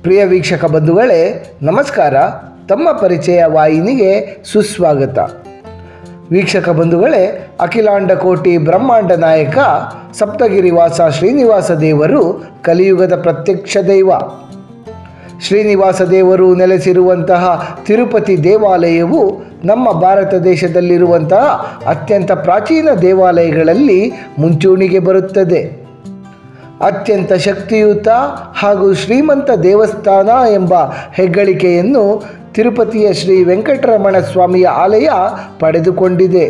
ಪ್ರಿಯ ವೀಕ್ಷಕ ಬಂಧುಗಳೇ ನಮಸ್ಕಾರ ತಮ್ಮ ಪರಿಚಯ ವಾಹಿನಿಗೆ ಸುಸ್ವಾಗತ ವೀಕ್ಷಕ ಬಂಧುಗಳೇ ಅಖಿಲಾಂಡ ಕೋಟಿ ಬ್ರಹ್ಮಾಂಡ ನಾಯಕ ಸಪ್ತಗಿರಿವಾಸ ಶ್ರೀನಿವಾಸ ದೇವರು ಕಲಿಯುಗದ ಪ್ರತ್ಯಕ್ಷ ದೈವ ಶ್ರೀನಿವಾಸ ದೇವರು ನೆಲೆಸಿರುವಂತಹ ತಿರುಪತಿ ದೇವಾಲಯವು ನಮ್ಮ ಭಾರತ ದೇಶದಲ್ಲಿರುವಂತಹ ಅತ್ಯಂತ ಪ್ರಾಚೀನ ದೇವಾಲಯಗಳಲ್ಲಿ ಮುಂಚೂಣಿಗೆ ಬರುತ್ತದೆ ಅತ್ಯಂತ ಶಕ್ತಿಯುತ ಹಾಗೂ ಶ್ರೀಮಂತ ದೇವಸ್ಥಾನ ಎಂಬ ಹೆಗ್ಗಳಿಕೆಯನ್ನು ತಿರುಪತಿಯ ಶ್ರೀ ವೆಂಕಟರಮಣ ಸ್ವಾಮಿಯ ಆಲಯ ಪಡೆದುಕೊಂಡಿದೆ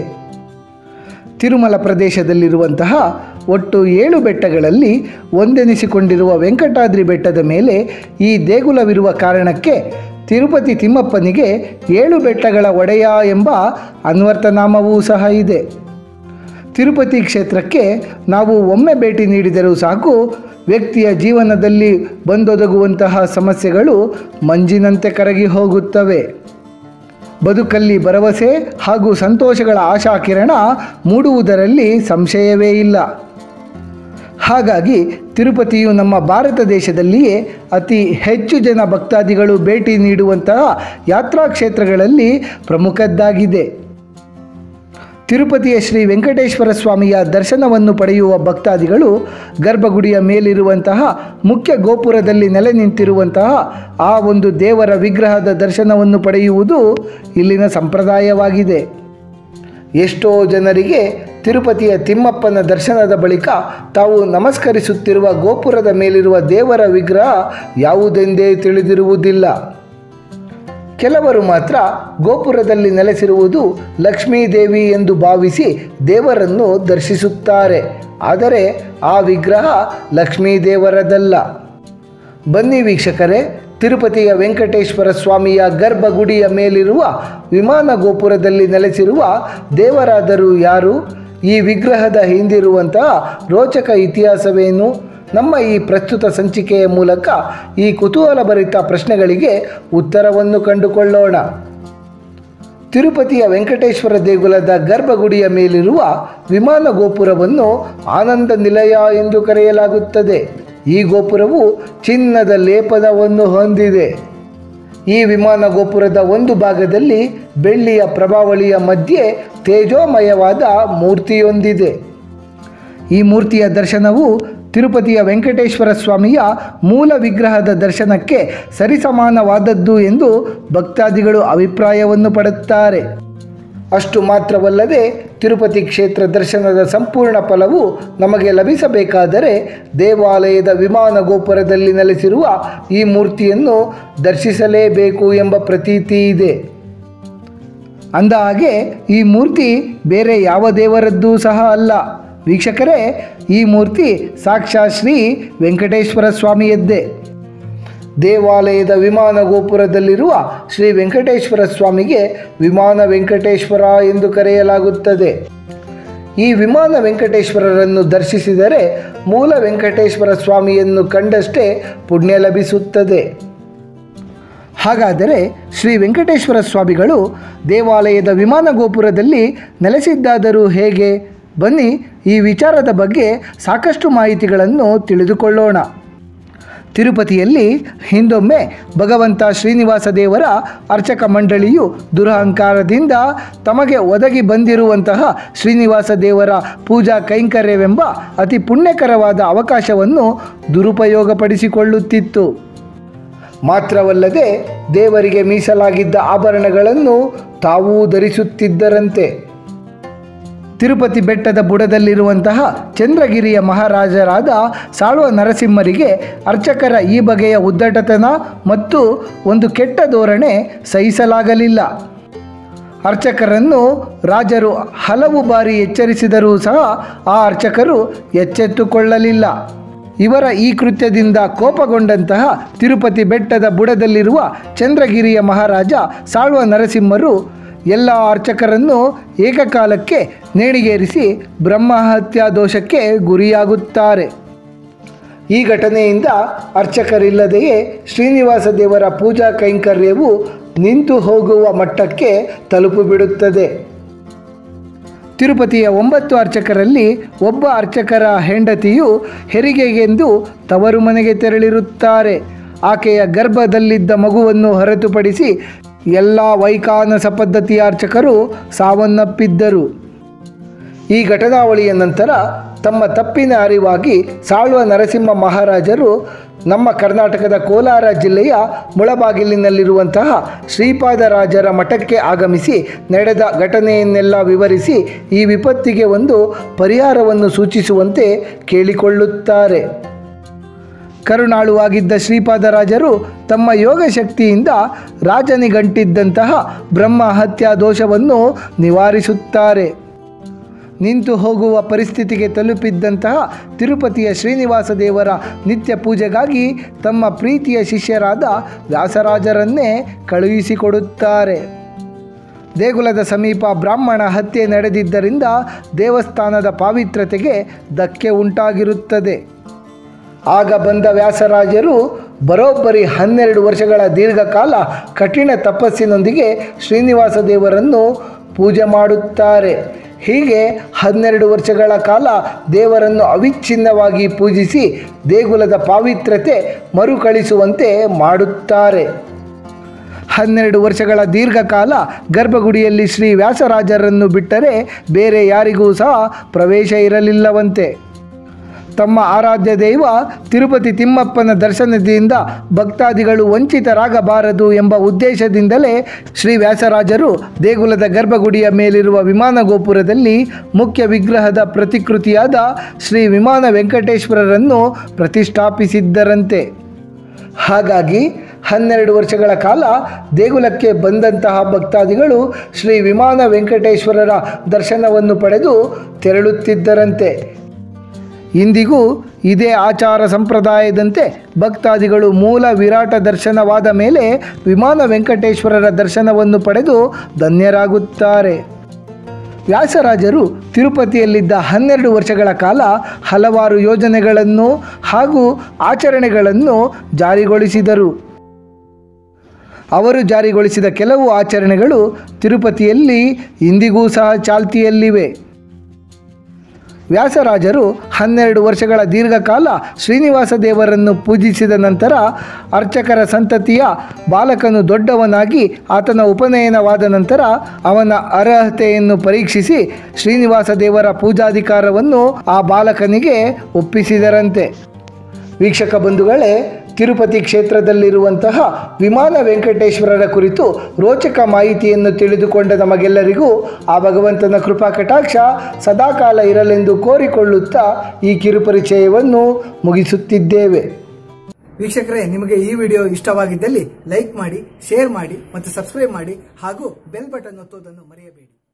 ತಿರುಮಲ ಪ್ರದೇಶದಲ್ಲಿರುವಂತಹ ಒಟ್ಟು ಏಳು ಬೆಟ್ಟಗಳಲ್ಲಿ ಒಂದೆನಿಸಿಕೊಂಡಿರುವ ವೆಂಕಟಾದ್ರಿ ಬೆಟ್ಟದ ಮೇಲೆ ಈ ದೇಗುಲವಿರುವ ಕಾರಣಕ್ಕೆ ತಿರುಪತಿ ತಿಮ್ಮಪ್ಪನಿಗೆ ಏಳು ಬೆಟ್ಟಗಳ ಒಡೆಯ ಎಂಬ ಅನ್ವರ್ಥನಾಮವೂ ಸಹ ಇದೆ ತಿರುಪತಿ ಕ್ಷೇತ್ರಕ್ಕೆ ನಾವು ಒಮ್ಮೆ ಭೇಟಿ ನೀಡಿದರೂ ಸಾಕು ವ್ಯಕ್ತಿಯ ಜೀವನದಲ್ಲಿ ಬಂದೊದಗುವಂತಹ ಸಮಸ್ಯೆಗಳು ಮಂಜಿನಂತೆ ಕರಗಿ ಹೋಗುತ್ತವೆ ಬದುಕಲ್ಲಿ ಭರವಸೆ ಹಾಗೂ ಸಂತೋಷಗಳ ಆಶಾಕಿರಣ ಮೂಡುವುದರಲ್ಲಿ ಸಂಶಯವೇ ಇಲ್ಲ ಹಾಗಾಗಿ ತಿರುಪತಿಯು ನಮ್ಮ ಭಾರತ ದೇಶದಲ್ಲಿಯೇ ಅತಿ ಹೆಚ್ಚು ಜನ ಭಕ್ತಾದಿಗಳು ಭೇಟಿ ನೀಡುವಂತಹ ಯಾತ್ರಾ ಕ್ಷೇತ್ರಗಳಲ್ಲಿ ಪ್ರಮುಖದ್ದಾಗಿದೆ ತಿರುಪತಿಯ ಶ್ರೀ ವೆಂಕಟೇಶ್ವರ ಸ್ವಾಮಿಯ ದರ್ಶನವನ್ನು ಪಡೆಯುವ ಭಕ್ತಾದಿಗಳು ಗರ್ಭಗುಡಿಯ ಮೇಲಿರುವಂತಹ ಮುಖ್ಯ ಗೋಪುರದಲ್ಲಿ ನೆಲೆ ನಿಂತಿರುವಂತಹ ಆ ಒಂದು ದೇವರ ವಿಗ್ರಹದ ದರ್ಶನವನ್ನು ಪಡೆಯುವುದು ಇಲ್ಲಿನ ಸಂಪ್ರದಾಯವಾಗಿದೆ ಎಷ್ಟೋ ಜನರಿಗೆ ತಿರುಪತಿಯ ತಿಮ್ಮಪ್ಪನ ದರ್ಶನದ ಬಳಿಕ ತಾವು ನಮಸ್ಕರಿಸುತ್ತಿರುವ ಗೋಪುರದ ಮೇಲಿರುವ ದೇವರ ವಿಗ್ರಹ ಯಾವುದೆಂದೇ ತಿಳಿದಿರುವುದಿಲ್ಲ ಕೆಲವರು ಮಾತ್ರ ಗೋಪುರದಲ್ಲಿ ನೆಲೆಸಿರುವುದು ಲಕ್ಷ್ಮೀದೇವಿ ಎಂದು ಭಾವಿಸಿ ದೇವರನ್ನು ದರ್ಶಿಸುತ್ತಾರೆ ಆದರೆ ಆ ವಿಗ್ರಹ ಲಕ್ಷ್ಮೀದೇವರದಲ್ಲ ಬನ್ನಿ ವೀಕ್ಷಕರೇ ತಿರುಪತಿಯ ವೆಂಕಟೇಶ್ವರ ಸ್ವಾಮಿಯ ಗರ್ಭಗುಡಿಯ ಮೇಲಿರುವ ವಿಮಾನ ಗೋಪುರದಲ್ಲಿ ನೆಲೆಸಿರುವ ದೇವರಾದರೂ ಯಾರು ಈ ವಿಗ್ರಹದ ಹಿಂದಿರುವಂತಹ ರೋಚಕ ಇತಿಹಾಸವೇನು ನಮ್ಮ ಈ ಪ್ರಸ್ತುತ ಸಂಚಿಕೆಯ ಮೂಲಕ ಈ ಕುತೂಹಲಭರಿತ ಪ್ರಶ್ನೆಗಳಿಗೆ ಉತ್ತರವನ್ನು ಕಂಡುಕೊಳ್ಳೋಣ ತಿರುಪತಿಯ ವೆಂಕಟೇಶ್ವರ ದೇಗುಲದ ಗರ್ಭಗುಡಿಯ ಮೇಲಿರುವ ವಿಮಾನ ಗೋಪುರವನ್ನು ಆನಂದ ನಿಲಯ ಎಂದು ಕರೆಯಲಾಗುತ್ತದೆ ಈ ಗೋಪುರವು ಚಿನ್ನದ ಲೇಪನವನ್ನು ಹೊಂದಿದೆ ಈ ವಿಮಾನ ಗೋಪುರದ ಒಂದು ಭಾಗದಲ್ಲಿ ಬೆಳ್ಳಿಯ ಪ್ರಭಾವಳಿಯ ಮಧ್ಯೆ ತೇಜೋಮಯವಾದ ಮೂರ್ತಿಯೊಂದಿದೆ ಈ ಮೂರ್ತಿಯ ದರ್ಶನವು ತಿರುಪತಿಯ ವೆಂಕಟೇಶ್ವರ ಸ್ವಾಮಿಯ ಮೂಲ ವಿಗ್ರಹದ ದರ್ಶನಕ್ಕೆ ಸರಿಸಮಾನವಾದದ್ದು ಎಂದು ಭಕ್ತಾದಿಗಳು ಅಭಿಪ್ರಾಯವನ್ನು ಪಡುತ್ತಾರೆ ಅಷ್ಟು ಮಾತ್ರವಲ್ಲದೆ ತಿರುಪತಿ ಕ್ಷೇತ್ರ ದರ್ಶನದ ಸಂಪೂರ್ಣ ಫಲವು ನಮಗೆ ಲಭಿಸಬೇಕಾದರೆ ದೇವಾಲಯದ ವಿಮಾನ ಗೋಪುರದಲ್ಲಿ ನೆಲೆಸಿರುವ ಈ ಮೂರ್ತಿಯನ್ನು ದರ್ಶಿಸಲೇಬೇಕು ಎಂಬ ಪ್ರತೀತಿ ಇದೆ ಅಂದ ಹಾಗೆ ಈ ಮೂರ್ತಿ ಬೇರೆ ಯಾವ ದೇವರದ್ದೂ ಸಹ ಅಲ್ಲ ವೀಕ್ಷಕರೇ ಈ ಮೂರ್ತಿ ಸಾಕ್ಷಾತ್ ಶ್ರೀ ವೆಂಕಟೇಶ್ವರ ಸ್ವಾಮಿಯದ್ದೇ ದೇವಾಲಯದ ವಿಮಾನ ಗೋಪುರದಲ್ಲಿರುವ ಶ್ರೀ ವೆಂಕಟೇಶ್ವರ ಸ್ವಾಮಿಗೆ ವಿಮಾನ ವೆಂಕಟೇಶ್ವರ ಎಂದು ಕರೆಯಲಾಗುತ್ತದೆ ಈ ವಿಮಾನ ವೆಂಕಟೇಶ್ವರರನ್ನು ದರ್ಶಿಸಿದರೆ ಮೂಲ ವೆಂಕಟೇಶ್ವರ ಸ್ವಾಮಿಯನ್ನು ಕಂಡಷ್ಟೇ ಪುಣ್ಯ ಲಭಿಸುತ್ತದೆ ಹಾಗಾದರೆ ಶ್ರೀ ವೆಂಕಟೇಶ್ವರ ಸ್ವಾಮಿಗಳು ದೇವಾಲಯದ ವಿಮಾನ ಗೋಪುರದಲ್ಲಿ ನೆಲೆಸಿದ್ದಾದರೂ ಹೇಗೆ ಬನ್ನಿ ಈ ವಿಚಾರದ ಬಗ್ಗೆ ಸಾಕಷ್ಟು ಮಾಹಿತಿಗಳನ್ನು ತಿಳಿದುಕೊಳ್ಳೋಣ ತಿರುಪತಿಯಲ್ಲಿ ಹಿಂದೊಮ್ಮೆ ಭಗವಂತ ಶ್ರೀನಿವಾಸ ದೇವರ ಅರ್ಚಕ ಮಂಡಳಿಯು ದುರಹಂಕಾರದಿಂದ ತಮಗೆ ಒದಗಿ ಬಂದಿರುವಂತಹ ಶ್ರೀನಿವಾಸ ದೇವರ ಪೂಜಾ ಕೈಂಕರ್ಯವೆಂಬ ಅತಿ ಪುಣ್ಯಕರವಾದ ಅವಕಾಶವನ್ನು ದುರುಪಯೋಗಪಡಿಸಿಕೊಳ್ಳುತ್ತಿತ್ತು ಮಾತ್ರವಲ್ಲದೆ ದೇವರಿಗೆ ಮೀಸಲಾಗಿದ್ದ ಆಭರಣಗಳನ್ನು ತಾವೂ ಧರಿಸುತ್ತಿದ್ದರಂತೆ ತಿರುಪತಿ ಬೆಟ್ಟದ ಬುಡದಲ್ಲಿರುವಂತಹ ಚಂದ್ರಗಿರಿಯ ಮಹಾರಾಜರಾದ ಸಾಳ್ವ ನರಸಿಂಹರಿಗೆ ಅರ್ಚಕರ ಈ ಬಗೆಯ ಉದ್ದಟತನ ಮತ್ತು ಒಂದು ಕೆಟ್ಟ ಧೋರಣೆ ಸಹಿಸಲಾಗಲಿಲ್ಲ ಅರ್ಚಕರನ್ನು ರಾಜರು ಹಲವು ಬಾರಿ ಎಚ್ಚರಿಸಿದರೂ ಸಹ ಆ ಅರ್ಚಕರು ಎಚ್ಚೆತ್ತುಕೊಳ್ಳಲಿಲ್ಲ ಇವರ ಈ ಕೃತ್ಯದಿಂದ ಕೋಪಗೊಂಡಂತಹ ತಿರುಪತಿ ಬೆಟ್ಟದ ಬುಡದಲ್ಲಿರುವ ಚಂದ್ರಗಿರಿಯ ಮಹಾರಾಜ ಸಾಳ್ವ ನರಸಿಂಹರು ಎಲ್ಲ ಅರ್ಚಕರನ್ನು ಏಕಕಾಲಕ್ಕೆ ನೇಣಿಗೇರಿಸಿ ಬ್ರಹ್ಮಹತ್ಯಾ ದೋಷಕ್ಕೆ ಗುರಿಯಾಗುತ್ತಾರೆ ಈ ಘಟನೆಯಿಂದ ಅರ್ಚಕರಿಲ್ಲದೆಯೇ ಶ್ರೀನಿವಾಸ ದೇವರ ಪೂಜಾ ಕೈಂಕರ್ಯವು ನಿಂತು ಹೋಗುವ ಮಟ್ಟಕ್ಕೆ ತಲುಪಿಬಿಡುತ್ತದೆ ತಿರುಪತಿಯ ಒಂಬತ್ತು ಅರ್ಚಕರಲ್ಲಿ ಒಬ್ಬ ಅರ್ಚಕರ ಹೆಂಡತಿಯು ಹೆರಿಗೆಗೆಂದು ತವರು ಮನೆಗೆ ತೆರಳಿರುತ್ತಾರೆ ಆಕೆಯ ಗರ್ಭದಲ್ಲಿದ್ದ ಮಗುವನ್ನು ಹೊರತುಪಡಿಸಿ ಎಲ್ಲ ವೈಖಾನಸ ಪದ್ಧತಿಯ ಅರ್ಚಕರು ಸಾವನ್ನಪ್ಪಿದ್ದರು ಈ ಘಟನಾವಳಿಯ ನಂತರ ತಮ್ಮ ತಪ್ಪಿನ ಅರಿವಾಗಿ ಸಾಳುವ ನರಸಿಂಹ ಮಹಾರಾಜರು ನಮ್ಮ ಕರ್ನಾಟಕದ ಕೋಲಾರ ಜಿಲ್ಲೆಯ ಮುಳಬಾಗಿಲಿನಲ್ಲಿರುವಂತಹ ಶ್ರೀಪಾದರಾಜರ ಮಠಕ್ಕೆ ಆಗಮಿಸಿ ನಡೆದ ಘಟನೆಯನ್ನೆಲ್ಲ ವಿವರಿಸಿ ಈ ವಿಪತ್ತಿಗೆ ಒಂದು ಪರಿಹಾರವನ್ನು ಸೂಚಿಸುವಂತೆ ಕೇಳಿಕೊಳ್ಳುತ್ತಾರೆ ಕರುಣಾಳುವಾಗಿದ್ದ ಶ್ರೀಪಾದರಾಜರು ತಮ್ಮ ಯೋಗ ಶಕ್ತಿಯಿಂದ ರಾಜನಿಗಂಟಿದ್ದಂತಹ ಬ್ರಹ್ಮ ಹತ್ಯಾ ದೋಷವನ್ನು ನಿವಾರಿಸುತ್ತಾರೆ ನಿಂತು ಹೋಗುವ ಪರಿಸ್ಥಿತಿಗೆ ತಲುಪಿದ್ದಂತಹ ತಿರುಪತಿಯ ಶ್ರೀನಿವಾಸ ದೇವರ ನಿತ್ಯ ಪೂಜೆಗಾಗಿ ತಮ್ಮ ಪ್ರೀತಿಯ ಶಿಷ್ಯರಾದ ವ್ಯಾಸರಾಜರನ್ನೇ ಕಳುಹಿಸಿಕೊಡುತ್ತಾರೆ ದೇಗುಲದ ಸಮೀಪ ಬ್ರಾಹ್ಮಣ ಹತ್ಯೆ ನಡೆದಿದ್ದರಿಂದ ದೇವಸ್ಥಾನದ ಪಾವಿತ್ರತೆಗೆ ಧಕ್ಕೆ ಉಂಟಾಗಿರುತ್ತದೆ ಆಗ ಬಂದ ವ್ಯಾಸರಾಜರು ಬರೋಬ್ಬರಿ ಹನ್ನೆರಡು ವರ್ಷಗಳ ದೀರ್ಘಕಾಲ ಕಠಿಣ ತಪಸ್ಸಿನೊಂದಿಗೆ ಶ್ರೀನಿವಾಸ ದೇವರನ್ನು ಪೂಜೆ ಮಾಡುತ್ತಾರೆ ಹೀಗೆ ಹನ್ನೆರಡು ವರ್ಷಗಳ ಕಾಲ ದೇವರನ್ನು ಅವಿಚ್ಛಿನ್ನವಾಗಿ ಪೂಜಿಸಿ ದೇಗುಲದ ಪಾವಿತ್ರತೆ ಮರುಕಳಿಸುವಂತೆ ಮಾಡುತ್ತಾರೆ ಹನ್ನೆರಡು ವರ್ಷಗಳ ದೀರ್ಘಕಾಲ ಗರ್ಭಗುಡಿಯಲ್ಲಿ ಶ್ರೀ ವ್ಯಾಸರಾಜರನ್ನು ಬಿಟ್ಟರೆ ಬೇರೆ ಯಾರಿಗೂ ಸಹ ಪ್ರವೇಶ ಇರಲಿಲ್ಲವಂತೆ ತಮ್ಮ ಆರಾಧ್ಯ ದೈವ ತಿರುಪತಿ ತಿಮ್ಮಪ್ಪನ ದರ್ಶನದಿಂದ ಭಕ್ತಾದಿಗಳು ವಂಚಿತರಾಗಬಾರದು ಎಂಬ ಉದ್ದೇಶದಿಂದಲೇ ಶ್ರೀ ವ್ಯಾಸರಾಜರು ದೇಗುಲದ ಗರ್ಭಗುಡಿಯ ಮೇಲಿರುವ ವಿಮಾನ ಗೋಪುರದಲ್ಲಿ ಮುಖ್ಯ ವಿಗ್ರಹದ ಪ್ರತಿಕೃತಿಯಾದ ಶ್ರೀ ವಿಮಾನ ವೆಂಕಟೇಶ್ವರರನ್ನು ಪ್ರತಿಷ್ಠಾಪಿಸಿದ್ದರಂತೆ ಹಾಗಾಗಿ ಹನ್ನೆರಡು ವರ್ಷಗಳ ಕಾಲ ದೇಗುಲಕ್ಕೆ ಬಂದಂತಹ ಭಕ್ತಾದಿಗಳು ಶ್ರೀ ವಿಮಾನ ವೆಂಕಟೇಶ್ವರರ ದರ್ಶನವನ್ನು ಪಡೆದು ತೆರಳುತ್ತಿದ್ದರಂತೆ ಇಂದಿಗೂ ಇದೇ ಆಚಾರ ಸಂಪ್ರದಾಯದಂತೆ ಭಕ್ತಾದಿಗಳು ಮೂಲ ವಿರಾಟ ದರ್ಶನವಾದ ಮೇಲೆ ವಿಮಾನ ವೆಂಕಟೇಶ್ವರರ ದರ್ಶನವನ್ನು ಪಡೆದು ಧನ್ಯರಾಗುತ್ತಾರೆ ವ್ಯಾಸರಾಜರು ತಿರುಪತಿಯಲ್ಲಿದ್ದ ಹನ್ನೆರಡು ವರ್ಷಗಳ ಕಾಲ ಹಲವಾರು ಯೋಜನೆಗಳನ್ನು ಹಾಗೂ ಆಚರಣೆಗಳನ್ನು ಜಾರಿಗೊಳಿಸಿದರು ಅವರು ಜಾರಿಗೊಳಿಸಿದ ಕೆಲವು ಆಚರಣೆಗಳು ತಿರುಪತಿಯಲ್ಲಿ ಇಂದಿಗೂ ಸಹ ಚಾಲ್ತಿಯಲ್ಲಿವೆ ವ್ಯಾಸರಾಜರು ಹನ್ನೆರಡು ವರ್ಷಗಳ ದೀರ್ಘಕಾಲ ಶ್ರೀನಿವಾಸ ದೇವರನ್ನು ಪೂಜಿಸಿದ ನಂತರ ಅರ್ಚಕರ ಸಂತತಿಯ ಬಾಲಕನು ದೊಡ್ಡವನಾಗಿ ಆತನ ಉಪನಯನವಾದ ನಂತರ ಅವನ ಅರ್ಹತೆಯನ್ನು ಪರೀಕ್ಷಿಸಿ ಶ್ರೀನಿವಾಸ ದೇವರ ಪೂಜಾಧಿಕಾರವನ್ನು ಆ ಬಾಲಕನಿಗೆ ಒಪ್ಪಿಸಿದರಂತೆ ವೀಕ್ಷಕ ಬಂಧುಗಳೇ ತಿರುಪತಿ ಕ್ಷೇತ್ರದಲ್ಲಿರುವಂತಹ ವಿಮಾನ ವೆಂಕಟೇಶ್ವರರ ಕುರಿತು ರೋಚಕ ಮಾಹಿತಿಯನ್ನು ತಿಳಿದುಕೊಂಡ ನಮಗೆಲ್ಲರಿಗೂ ಆ ಭಗವಂತನ ಕೃಪಾ ಕಟಾಕ್ಷ ಸದಾಕಾಲ ಇರಲೆಂದು ಕೋರಿಕೊಳ್ಳುತ್ತಾ ಈ ಕಿರುಪರಿಚಯವನ್ನು ಮುಗಿಸುತ್ತಿದ್ದೇವೆ ವೀಕ್ಷಕರೇ ನಿಮಗೆ ಈ ವಿಡಿಯೋ ಇಷ್ಟವಾಗಿದ್ದಲ್ಲಿ ಲೈಕ್ ಮಾಡಿ ಶೇರ್ ಮಾಡಿ ಮತ್ತು ಸಬ್ಸ್ಕ್ರೈಬ್ ಮಾಡಿ ಹಾಗೂ ಬೆಲ್ ಬಟನ್ ಒತ್ತುವುದನ್ನು ಮರೆಯಬೇಡಿ